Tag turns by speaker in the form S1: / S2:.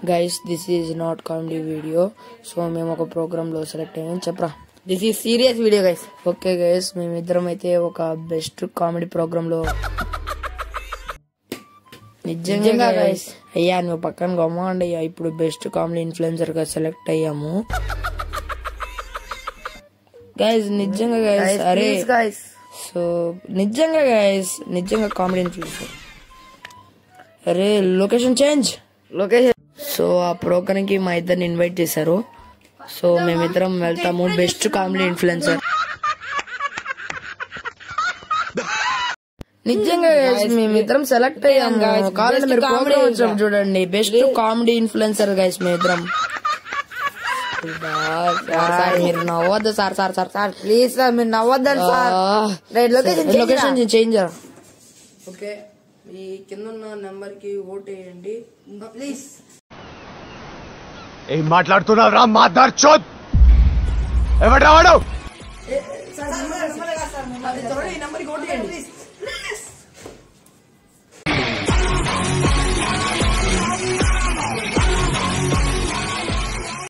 S1: guys this is not comedy video so మేము ఒక program లో సెలెక్ట్ అయ్యాం చెప్పరా
S2: this is serious video guys
S1: okay guys మేమిద్దరం అయితే ఒక బెస్ట్ కామెడీ ప్రోగ్రామ్ లో నిజంగా
S2: నిజంగా
S1: గైస్ అయ్యా నువ్వు పక్కన గమ్మండి అయ్యా ఇప్పుడు బెస్ట్ కామెడీ ఇన్ఫ్లుయెన్సర్ గా సెలెక్ట్ అయ్యాము గైస్ నిజంగా గైస్ అరే
S2: ప్లీజ్ గైస్
S1: సో నిజంగా గైస్ నిజంగా కామెడీ ఇన్ఫ్లుయెన్సర్ అరే లొకేషన్ చేంజ్
S2: లొకేషన్
S1: సో ఆ ప్రోగ్రామ్ కి మా ఇద్దరిని ఇన్వైట్ చేశారు సో మేమిద్దరం వెళ్తాము బెస్ట్ కామెడీ ఇన్ఫ్లుయెన్సర్ నిజంగా guys, మేమిద్దరం సెలెక్ట్ అయ్యాము
S2: guys,
S1: కావాలంటే
S2: best
S1: మీరు
S2: comedy
S1: ప్రోగ్రామ్ వచ్చాము చూడండి బెస్ట్ కామెడీ ఇన్ఫ్లుయెన్సర్ గైస్ మేమిద్దరం సార్ మీరు నవ్వద్దు sir sir sir
S2: sir please sir మీరు నవ్వద్దండి sir right location
S1: location change
S2: okay
S1: ఈ కింద ఉన్న నెంబర్ కి ఓట్ వేయండి
S2: ప్లీజ్
S3: ఏం మాట్లాడుతున్నావు రా మాదార్ చోద్ ఎవడ్రా వాడు
S1: ఈ నెంబర్ కి ఓట్ వేయండి